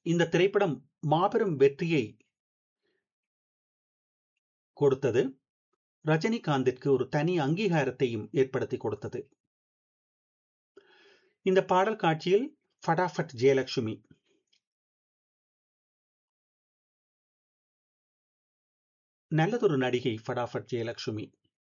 இந்த திரைப்படம் மாபெரும் வெற்றியை கொடுத்தது ரஜினிகாந்திற்கு ஒரு தனி அங்கீகாரத்தையும் ஏற்படுத்தி கொடுத்தது இந்த பாடல் காட்சியில் ஃபடாஃபட் ஜெயலட்சுமி நல்லதொரு நடிகை ஃபடாஃபட் ஜெயலட்சுமி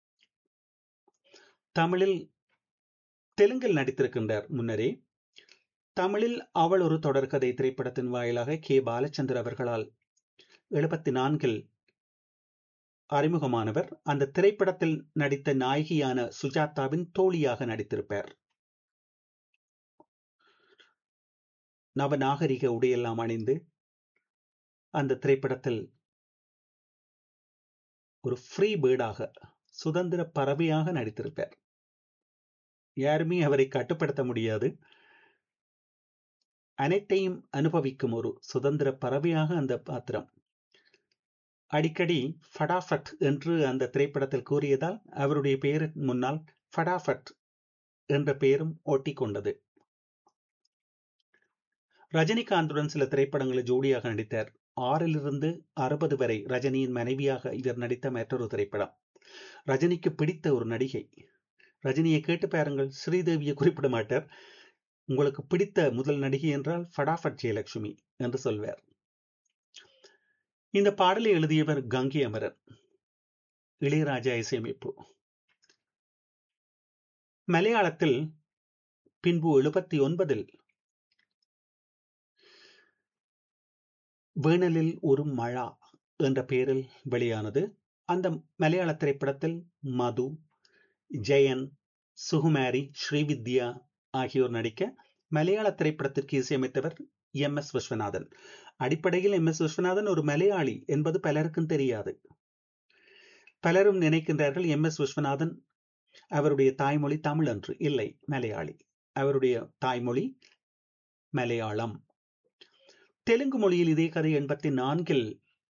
தமிழில் தெலுங்கில் நடித்திருக்கின்றார் முன்னரே தமிழில் அவள் ஒரு தொடர்கதை திரைப்படத்தின் வாயிலாக கே பாலச்சந்தர் அவர்களால் எழுபத்தி நான்கில் அறிமுகமானவர் அந்த திரைப்படத்தில் நடித்த நாயகியான சுஜாதாவின் தோழியாக நடித்திருப்பார் நவநாகரிக உடையெல்லாம் அணிந்து அந்த திரைப்படத்தில் ஒரு ஃப்ரீ பேர்டாக சுதந்திர பறவையாக நடித்திருப்பார் யாருமே அவரை கட்டுப்படுத்த முடியாது அனைத்தையும் அனுபவிக்கும் ஒரு சுதந்திர பறவையாக அந்த பாத்திரம் அடிக்கடி ஃபடாஃபட் என்று அந்த திரைப்படத்தில் கூறியதால் அவருடைய பெயரின் முன்னால் ஃபடாஃபட் என்ற பெயரும் ஒட்டிக்கொண்டது ரஜினிகாந்துடன் சில திரைப்படங்களில் ஜோடியாக நடித்தார் ஆறிலிருந்து அறுபது வரை ரஜினியின் மனைவியாக இவர் நடித்த மற்றொரு திரைப்படம் ரஜினிக்கு பிடித்த ஒரு நடிகை ரஜினியை கேட்டு பாருங்கள் ஸ்ரீதேவியை குறிப்பிட மாட்டார் உங்களுக்கு பிடித்த முதல் நடிகை என்றால் ஃபடாஃபட் ஜெயலட்சுமி என்று சொல்வார் இந்த பாடலை எழுதியவர் கங்கை அமரன் இளையராஜா இசையமைப்பு மலையாளத்தில் பின்பு எழுபத்தி ஒன்பதில் வேணலில் ஒரு மழா என்ற பெயரில் வெளியானது அந்த மலையாள திரைப்படத்தில் மது ஜெயன் சுகுமாரி ஸ்ரீவித்யா ஆகியோர் நடிக்க மலையாள திரைப்படத்திற்கு இசையமைத்தவர் எம் எஸ் விஸ்வநாதன் அடிப்படையில் எம் எஸ் விஸ்வநாதன் ஒரு மலையாளி என்பது பலருக்கும் தெரியாது பலரும் நினைக்கின்றார்கள் எம் எஸ் விஸ்வநாதன் அவருடைய தாய்மொழி தமிழ் என்று இல்லை மலையாளி அவருடைய தாய்மொழி மலையாளம் தெலுங்கு மொழியில் இதே கதை எண்பத்தி நான்கில்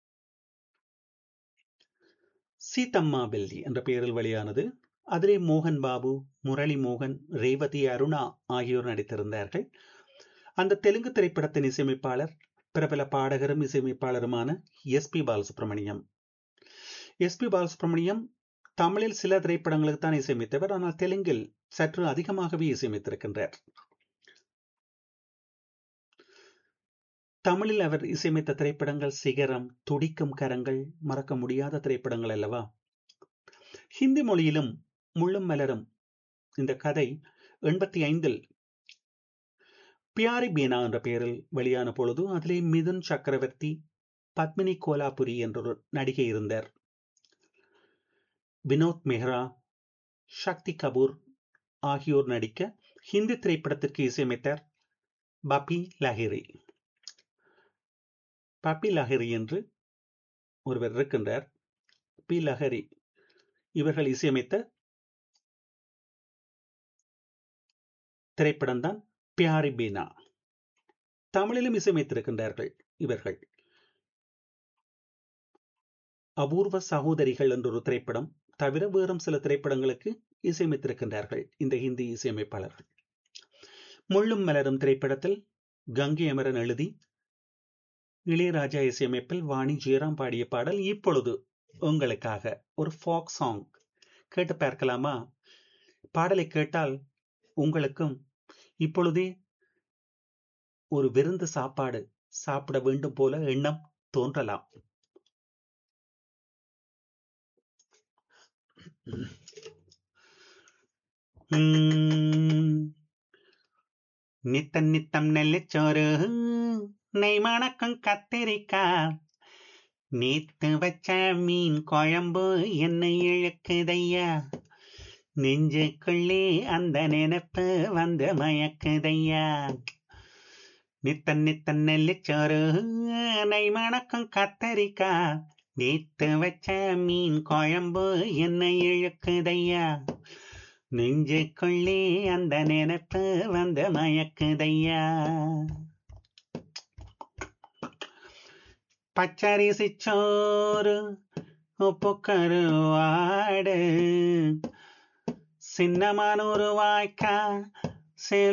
சீதம்மா பெல்லி என்ற பெயரில் வெளியானது அதிலே மோகன் பாபு முரளி மோகன் ரேவதி அருணா ஆகியோர் நடித்திருந்தார்கள் அந்த தெலுங்கு திரைப்படத்தின் இசையமைப்பாளர் பிரபல பாடகரும் இசையமைப்பாளருமான S P Balasubrahmanyam S P Balasubrahmanyam தமிழில் சில திரைப்படங்களுக்கு தான் இசையமைத்தவர் ஆனால் தெலுங்கில் சற்று அதிகமாகவே இசையமைத்திருக்கின்றார் தமிழில் அவர் இசையமைத்த திரைப்படங்கள் சிகரம் துடிக்கும் கரங்கள் மறக்க முடியாத திரைப்படங்கள் அல்லவா ஹிந்தி மொழியிலும் முள்ளும் மலரும் இந்த கதை எண்பத்தி ஐந்தில் பியாரி பீனா என்ற பெயரில் வெளியான பொழுது அதிலே மிதுன் சக்கரவர்த்தி பத்மினி கோலாபுரி என்றொரு நடிகை இருந்தார் வினோத் மெஹ்ரா சக்தி கபூர் ஆகியோர் நடிக்க ஹிந்தி திரைப்படத்திற்கு இசையமைத்தார் பபி லஹிரி பப்பி லஹரி என்று ஒருவர் இருக்கின்றார் பி லஹரி இவர்கள் இசையமைத்த திரைப்படம் தான் பியாரி பீனா தமிழிலும் இசையமைத்திருக்கின்றார்கள் இவர்கள் அபூர்வ சகோதரிகள் என்ற ஒரு திரைப்படம் தவிர வேறும் சில திரைப்படங்களுக்கு இசையமைத்திருக்கின்றார்கள் இந்த ஹிந்தி இசையமைப்பாளர்கள் முள்ளும் மலரும் திரைப்படத்தில் கங்கை அமரன் எழுதி இளையராஜா இசையமைப்பில் வாணி ஜெயராம் பாடிய பாடல் இப்பொழுது உங்களுக்காக ஒரு ஃபாக் சாங் கேட்டு பார்க்கலாமா பாடலை கேட்டால் உங்களுக்கும் இப்பொழுதே ஒரு விருந்து சாப்பாடு சாப்பிட வேண்டும் போல எண்ணம் தோன்றலாம் நித்தம் நித்தம் நெல்லிச்சோறு நெய் மணக்கும் கத்திரிக்காய் நேத்து வச்ச மீன் குழம்பு என்னை இழுக்குதையா நெஞ்சுக்குள்ளே அந்த நினைப்பு வந்து மயக்குதையா நித்தன் நித்தன் நெல்லிச்சோறு நெய் மணக்கும் கத்தரிக்காய் நேத்து வச்ச மீன் குழம்பு என்னை இழுக்குதையா நெஞ்சுக்குள்ளே அந்த நினைப்பு வந்து மயக்குதையா பச்சரிசி சோறு உப்பு கருவாடு சின்னமானூறு வாய்க்கா